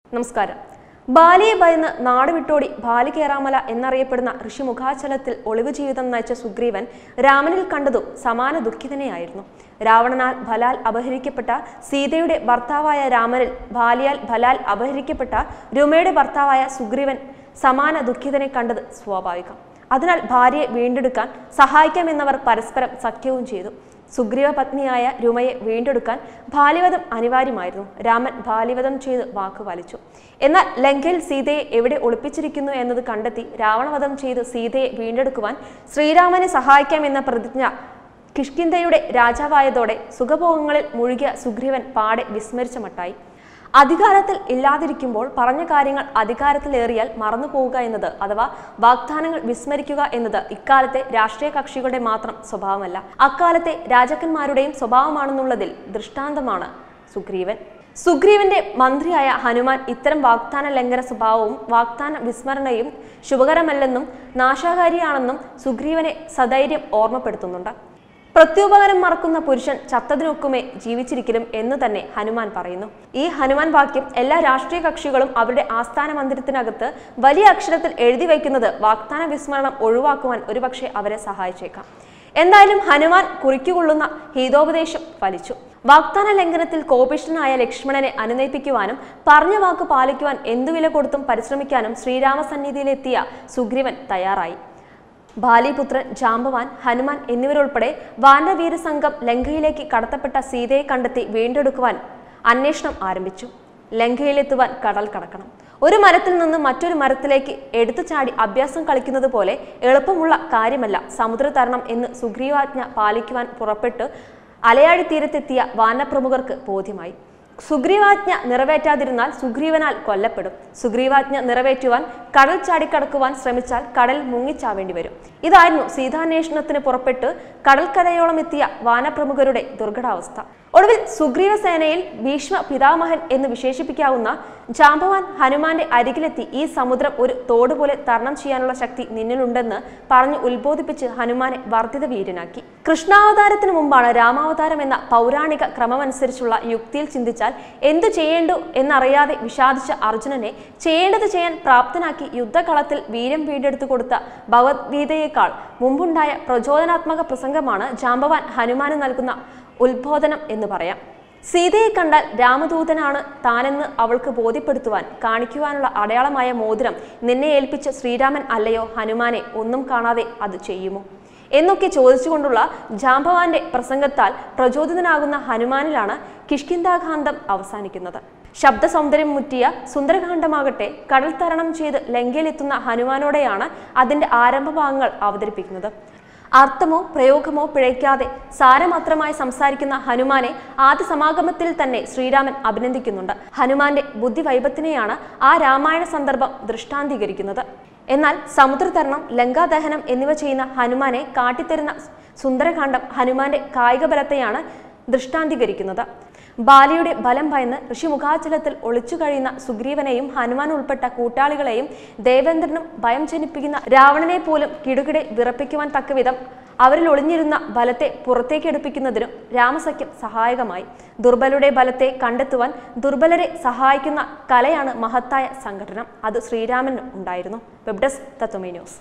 നമസ്കാരം ബാലിയെ ഭയന്ന് നാട് വിട്ടോടി ബാലികേറാമല എന്നറിയപ്പെടുന്ന ഋഷിമുഖാചലത്തിൽ ഒളിവ് ജീവിതം നയിച്ച സുഗ്രീവൻ രാമനിൽ കണ്ടതും സമാന ദുഃഖിതനെയായിരുന്നു രാവണനാൽ ബലാൽ അപഹരിക്കപ്പെട്ട സീതയുടെ ഭർത്താവായ രാമനിൽ ബാലിയാൽ ബലാൽ അപഹരിക്കപ്പെട്ട രുമയുടെ ഭർത്താവായ സുഗ്രീവൻ സമാന ദുഃഖിതനെ കണ്ടത് സ്വാഭാവികം അതിനാൽ ഭാര്യയെ വീണ്ടെടുക്കാൻ സഹായിക്കാമെന്നവർ പരസ്പരം സഖ്യവും ചെയ്തു സുഗ്രീവ പത്നിയായ രുമയെ വീണ്ടെടുക്കാൻ ബാലിവധം അനിവാര്യമായിരുന്നു രാമൻ ബാലിവധം ചെയ്ത് വാക്ക് പാലിച്ചു എന്നാൽ ലങ്കയിൽ സീതയെ എവിടെ ഒളിപ്പിച്ചിരിക്കുന്നു എന്നത് കണ്ടെത്തി രാവണവധം ചെയ്ത് സീതയെ വീണ്ടെടുക്കുവാൻ ശ്രീരാമനെ സഹായിക്കാമെന്ന പ്രതിജ്ഞ കിഷ്കിന്ധയുടെ രാജാവായതോടെ സുഖഭോഗങ്ങളിൽ മുഴുകിയ സുഗ്രീവൻ പാടെ വിസ്മരിച്ച മട്ടായി അധികാരത്തിൽ ഇല്ലാതിരിക്കുമ്പോൾ പറഞ്ഞ കാര്യങ്ങൾ അധികാരത്തിലേറിയാൽ മറന്നുപോവുക എന്നത് അഥവാ വാഗ്ദാനങ്ങൾ വിസ്മരിക്കുക എന്നത് ഇക്കാലത്തെ രാഷ്ട്രീയ കക്ഷികളുടെ മാത്രം സ്വഭാവമല്ല അക്കാലത്തെ രാജാക്കന്മാരുടെയും സ്വഭാവമാണെന്നുള്ളതിൽ ദൃഷ്ടാന്തമാണ് സുഗ്രീവൻ സുഗ്രീവന്റെ മന്ത്രിയായ ഹനുമാൻ ഇത്തരം വാഗ്ദാന ലംഘന സ്വഭാവവും വാഗ്ദാന വിസ്മരണയും ശുഭകരമല്ലെന്നും നാശകാരിയാണെന്നും സുഗ്രീവനെ സധൈര്യം ഓർമ്മപ്പെടുത്തുന്നുണ്ട് പ്രത്യുപകാരം മറക്കുന്ന പുരുഷൻ ചത്തതിനൊക്കുമേ ജീവിച്ചിരിക്കലും എന്ന് തന്നെ ഹനുമാൻ പറയുന്നു ഈ ഹനുമാൻ വാക്യം എല്ലാ രാഷ്ട്രീയ കക്ഷികളും അവരുടെ ആസ്ഥാന മന്ദിരത്തിനകത്ത് വലിയ അക്ഷരത്തിൽ എഴുതി വയ്ക്കുന്നത് വാഗ്ദാന വിസ്മരണം ഒഴിവാക്കുവാൻ ഒരുപക്ഷെ അവരെ സഹായിച്ചേക്കാം എന്തായാലും ഹനുമാൻ കുറിക്കുകൊള്ളുന്ന ഹീതോപദേശം ഫലിച്ചു വാഗ്ദാന ലംഘനത്തിൽ കോപിഷ്ഠനായ ലക്ഷ്മണനെ അനുനയിപ്പിക്കുവാനും പറഞ്ഞ വാക്ക് പാലിക്കുവാൻ എന്തുവില കൊടുത്തും പരിശ്രമിക്കാനും ശ്രീരാമസന്നിധിയിലെത്തിയ സുഗ്രീവൻ തയ്യാറായി ബാലിപുത്രൻ ജാമ്പവാൻ ഹനുമാൻ എന്നിവരുൾപ്പെടെ വാനരവീര സംഘം ലങ്കയിലേക്ക് കടത്തപ്പെട്ട സീതയെ കണ്ടെത്തി വീണ്ടെടുക്കുവാൻ അന്വേഷണം ആരംഭിച്ചു ലങ്കയിലെത്തുവാൻ കടൽ കടക്കണം ഒരു മരത്തിൽ നിന്ന് മറ്റൊരു മരത്തിലേക്ക് എടുത്തു ചാടി അഭ്യാസം കളിക്കുന്നത് പോലെ എളുപ്പമുള്ള കാര്യമല്ല സമുദ്രതരണം എന്ന് സുഗ്രീവാജ്ഞ പാലിക്കുവാൻ പുറപ്പെട്ട് അലയാഴി തീരത്തെത്തിയ വാനപ്രമുഖർക്ക് ബോധ്യമായി സുഗ്രീവാജ്ഞ നിറവേറ്റാതിരുന്നാൽ സുഗ്രീവനാൽ കൊല്ലപ്പെടും സുഗ്രീവാജ്ഞ നിറവേറ്റുവാൻ കടൽ ചാടിക്കടക്കുവാൻ ശ്രമിച്ചാൽ കടൽ മുങ്ങിച്ചാവേണ്ടി വരും ഇതായിരുന്നു സീതാന്വേഷണത്തിന് പുറപ്പെട്ട് കടൽക്കരയോളം എത്തിയ വാനപ്രമുഖരുടെ ദുർഘടാവസ്ഥ ഒടുവിൽ സുഗ്രീവ സേനയിൽ ഭീഷ്മ പിതാമഹൻ എന്ന് വിശേഷിപ്പിക്കാവുന്ന ജാമ്പവാൻ ഹനുമാന്റെ അരികിലെത്തി ഈ സമുദ്രം ഒരു തോട് പോലെ തരണം ചെയ്യാനുള്ള ശക്തി നിന്നിലുണ്ടെന്ന് പറഞ്ഞ് ഉത്ബോധിപ്പിച്ച് ഹനുമാനെ വർദ്ധിത വീരനാക്കി കൃഷ്ണാവതാരത്തിന് മുമ്പാണ് രാമാവതാരം എന്ന പൗരാണിക ക്രമമനുസരിച്ചുള്ള യുക്തിയിൽ ചിന്തിച്ചാൽ എന്തു ചെയ്യേണ്ടു എന്നറിയാതെ വിഷാദിച്ച അർജുനനെ ചെയ്യേണ്ടത് ചെയ്യാൻ പ്രാപ്തനാക്കി യുദ്ധകളത്തിൽ വീര്യം വീണ്ടെടുത്തു കൊടുത്ത ഭഗവത്ഗീതയേക്കാൾ മുമ്പുണ്ടായ പ്രചോദനാത്മക പ്രസംഗമാണ് ജാമ്പവാൻ ഹനുമാന് നൽകുന്ന ഉത്ബോധനം എന്ന് പറയാം സീതയെ കണ്ടാൽ രാമദൂതനാണ് താനെന്ന് അവൾക്ക് ബോധ്യപ്പെടുത്തുവാൻ കാണിക്കുവാനുള്ള അടയാളമായ മോതിരം നിന്നെ ഏൽപ്പിച്ച ശ്രീരാമൻ അല്ലയോ ഹനുമാനെ ഒന്നും കാണാതെ അത് ചെയ്യുമോ എന്നൊക്കെ ചോദിച്ചുകൊണ്ടുള്ള ജാമ്പവാന്റെ പ്രസംഗത്താൽ പ്രചോദിതനാകുന്ന ഹനുമാനിലാണ് കിഷ്കിന്താകാന്തം അവസാനിക്കുന്നത് ശബ്ദ സൗന്ദര്യം മുറ്റിയ സുന്ദരകാന്ഡമാകട്ടെ കടൽ തരണം ചെയ്ത് ലങ്കയിലെത്തുന്ന ഹനുമാനോടെയാണ് അതിന്റെ ആരംഭഭാഗങ്ങൾ അവതരിപ്പിക്കുന്നത് അർത്ഥമോ പ്രയോഗമോ പിഴയ്ക്കാതെ സാരമാത്രമായി സംസാരിക്കുന്ന ഹനുമാനെ ആദ്യ സമാഗമത്തിൽ തന്നെ ശ്രീരാമൻ അഭിനന്ദിക്കുന്നുണ്ട് ഹനുമാന്റെ ബുദ്ധിവൈഭത്തിനെയാണ് ആ രാമായണ സന്ദർഭം ദൃഷ്ടാന്തീകരിക്കുന്നത് എന്നാൽ സമുദ്രതരണം ലങ്കാദഹനം എന്നിവ ചെയ്യുന്ന ഹനുമാനെ കാട്ടിത്തരുന്ന സുന്ദരകാന്ഡം ഹനുമാന്റെ കായിക ബലത്തെയാണ് ദൃഷ്ടാന്തീകരിക്കുന്നത് ബാലിയുടെ ബലം ഭയന്ന് ഋഷിമുഖാചലത്തിൽ ഒളിച്ചു കഴിയുന്ന സുഗ്രീവനെയും ഹനുമാൻ ഉൾപ്പെട്ട കൂട്ടാളികളെയും ദേവേന്ദ്രനും ഭയം ജനിപ്പിക്കുന്ന രാവണനെ പോലും കിടുകിടെ വിറപ്പിക്കുവാൻ തക്കവിധം അവരിൽ ഒളിഞ്ഞിരുന്ന ബലത്തെ പുറത്തേക്കെടുപ്പിക്കുന്നതിനും രാമസഖ്യം സഹായകമായി ദുർബലരുടെ ബലത്തെ കണ്ടെത്തുവാൻ ദുർബലരെ സഹായിക്കുന്ന കലയാണ് മഹത്തായ സംഘടന അത് ശ്രീരാമന് ഉണ്ടായിരുന്നു വെബ് ഡെസ്ക് തത്വമേ ന്യൂസ്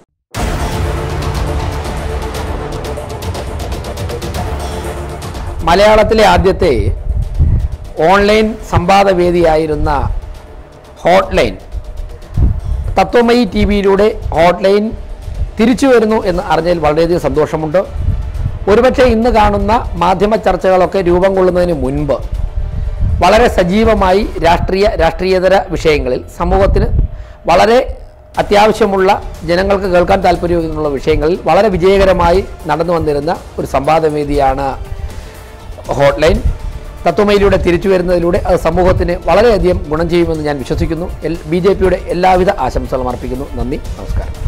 മലയാളത്തിലെ ആദ്യത്തെ ഓൺലൈൻ സംവാദവേദിയായിരുന്ന ഹോട്ട്ലൈൻ തത്വമയി ടി വിയിലൂടെ ഹോട്ട്ലൈൻ തിരിച്ചു വരുന്നു എന്ന് അറിഞ്ഞതിൽ വളരെയധികം സന്തോഷമുണ്ട് ഒരുപക്ഷെ ഇന്ന് കാണുന്ന മാധ്യമ ചർച്ചകളൊക്കെ രൂപം കൊള്ളുന്നതിന് മുൻപ് വളരെ സജീവമായി രാഷ്ട്രീയ രാഷ്ട്രീയേതര വിഷയങ്ങളിൽ സമൂഹത്തിന് വളരെ അത്യാവശ്യമുള്ള ജനങ്ങൾക്ക് കേൾക്കാൻ താല്പര്യമുള്ള വിഷയങ്ങളിൽ വളരെ വിജയകരമായി നടന്നു വന്നിരുന്ന ഒരു സംവാദവേദിയാണ് ഹോട്ട്ലൈൻ തത്വമയിലൂടെ തിരിച്ചു വരുന്നതിലൂടെ അത് സമൂഹത്തിന് വളരെയധികം ഗുണം ചെയ്യുമെന്ന് ഞാൻ വിശ്വസിക്കുന്നു എൽ ബി ജെ പിയുടെ എല്ലാവിധ ആശംസകളും അർപ്പിക്കുന്നു നന്ദി നമസ്കാരം